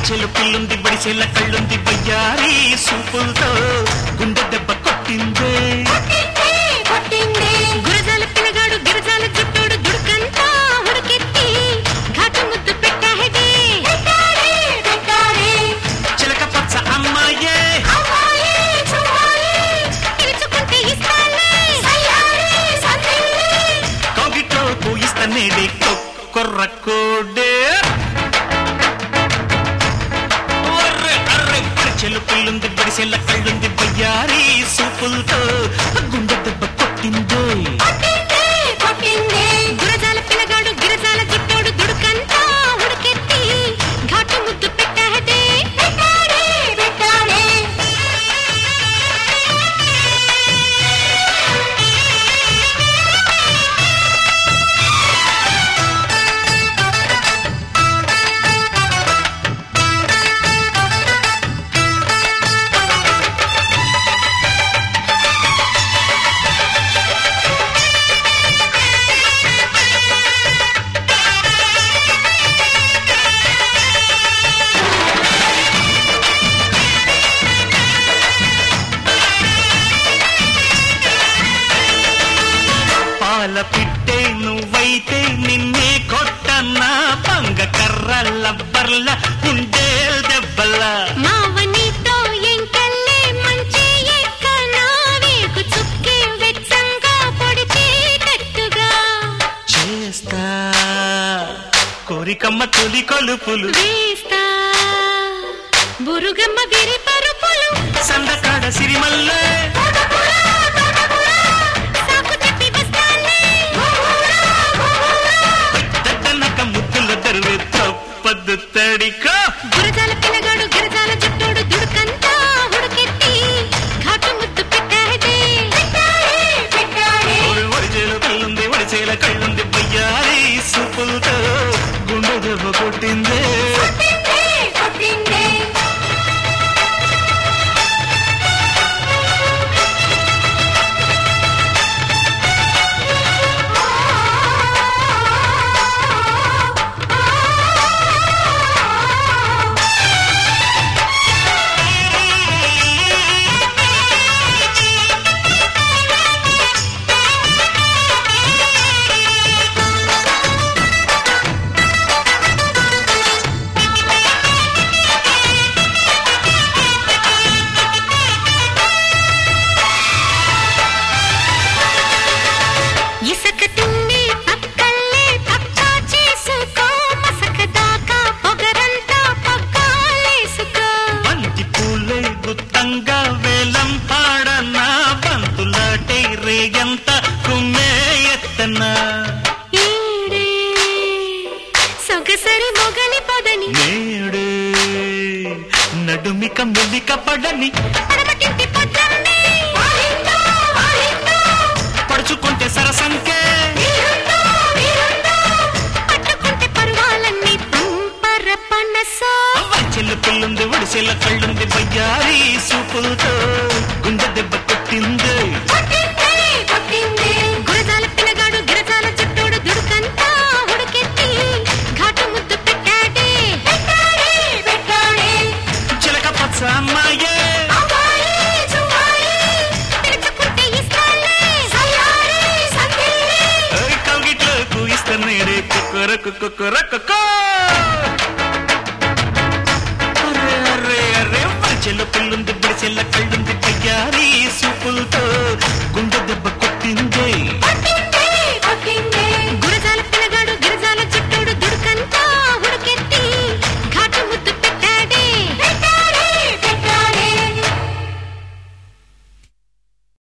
వడిచెలు పిల్లుంది వడిచెల కళ్ళుంది వయ్యారి సూపులతో గుండె దెబ్బ కొట్టిందే గురజాల పిల్లగాడు గిరజాల జుట్టోడు దుడుకంతా ఉడికెత్తి ఘాటు ముద్దు పెట్టాడే చిలక పచ్చ అమ్మాయే పిలుచుకుంటే ఇస్తాలే కౌగిట్లో పూయిస్తనేడి కొర్ర కోడే ఒర్రె అర్రె వడిచెలు పిల్లుంది వడిచెల కళ్ళుంది వయ్యారి సూపులతో గుండె దెబ్బ కొట్టిందే గురజాల పిల్లగాడు గిరజాల జుట్టోడు దుడుకంతా ఉడికెత్తి ఘాటు ముద్దు పెట్టాడే పాల పిట్టే నువ్వైతే నిన్నే కొట్టన్నా పంగ కర్ర లబ్బర్ల ఉండే దెబ్బల మావనితో ఎంకల్లే మంచి ఎక్కనా వేగు చుక్కే వెచ్చంగా పొడిచే కట్టుగా చేస్తా కోరికమ్మ తొలి కొలుపులు వేస్తా బురుగమ్మ విరి పరుపులు సందకాడ సిరిమల్లే సాకు చెప్పి వస్తాలే దద్దనక ముద్దుల దరువే తప్పదు తడికో గురజాల పిల్లగాడు గిరజాల జుట్టోడు దుడుకంతా ఉడికెత్తి ఘాటు ముద్దు పెట్టాడే ఓరి వడిచేల కళ్ళుంది వడిచేల కళ్ళుంది బయ్యారి సూపులతో గుండె దెబ్బ కొట్టిందే ఇసక తిండి పక్కల్లే పక్కా చేసుకో మసక దాకా పొగరంతా పక్కాలేసుకో బంతి పూలే గుత్తంగా వేలం పాడనా బంతులాటే రేగంత కుమ్మే ఎత్తనా ఈడే సొగసరి మొగలి పొదని నేడే నడుమిక మెలిక పడని పడమటింటి పొద్దున్నే పడుచుకుంటే సరసంకే పట్టుకుంటే పరువాలన్నీ పంపర పనసో చెల్లు పిల్లుంది ఒడిసెల కళ్ళుంది బయ్యారి సూపులతో గుండె దెబ్బ కొట్టింది గురజాల పిల్లగాడు గిరజాల చుట్టూడు దుడుకంతా ఉడికెత్తి ఘాటు ముద్దు పెట్టాడే చిలక పచ్చ అమ్మాయే పిలుచుకుంటే ఇస్తాలే కౌగిట్లో కూయిస్తానే రే కుక్కర కుక్కర కుక్క